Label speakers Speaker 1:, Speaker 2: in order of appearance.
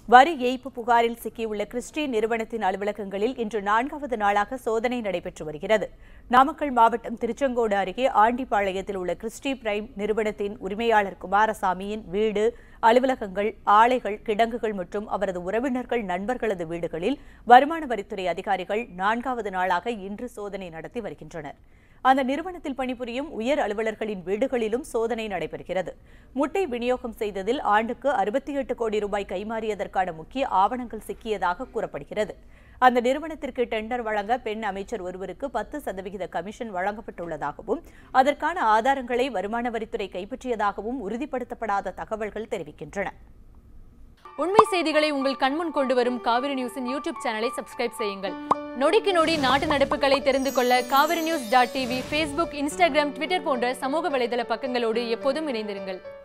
Speaker 1: வரி ஏய்ப்பு புகாரில் சிக்கியுள்ள கிறிஸ்டி நிறுவனத்தின் அலுவலகங்களில் இன்று நான்காவது நாளாக சோதனை நடைபெற்று வருகிறது நாமக்கல் மாவட்டம் திருச்செங்கோடு அருகே ஆண்டிப்பாளையத்தில் உள்ள கிறிஸ்டி பிரைம் நிறுவனத்தின் உரிமையாளர் குமாரசாமியின் வீடு அலுவலகங்கள் ஆலைகள் கிடங்குகள் மற்றும் அவரது உறவினர்கள் நண்பர்களது வீடுகளில் வருமான வரித்துறை அதிகாரிகள் நான்காவது நாளாக இன்று சோதனை நடத்தி வருகின்றனர் அந்த நிறுவனத்தில் பணிபுரியும் உயர் அலுவலர்களின் வீடுகளிலும் சோதனை நடைபெறுகிறது முட்டை விநியோகம் செய்ததில் ஆண்டுக்கு அறுபத்தி எட்டு கோடி ரூபாய் கைமாறியதற்கான முக்கிய ஆவணங்கள் சிக்கியதாக கூறப்படுகிறது அந்த நிறுவனத்திற்கு டெண்டர் வழங்க பெண் அமைச்சர் ஒருவருக்கு பத்து சதவிகித கமிஷன் வழங்கப்பட்டுள்ளதாகவும் அதற்கான ஆதாரங்களை வருமான வரித்துறை கைப்பற்றியதாகவும் உறுதிப்படுத்தப்படாத தகவல்கள் தெரிவிக்கின்றன
Speaker 2: உண்மை செய்திகளை உங்கள் கண்முன் கொண்டு வரும் காவிரி நியூஸின் யூடியூப் சேனலை சப்ஸ்கிரைப் செய்யுங்கள் நொடிக்கு நொடி நாட்டு நடப்புகளை தெரிந்து கொள்ள Kaveri news dot TV Facebook Instagram Twitter போன்ற சமூக வலைதள பக்கங்களோடு எப்போதும் இணைந்திருங்கள்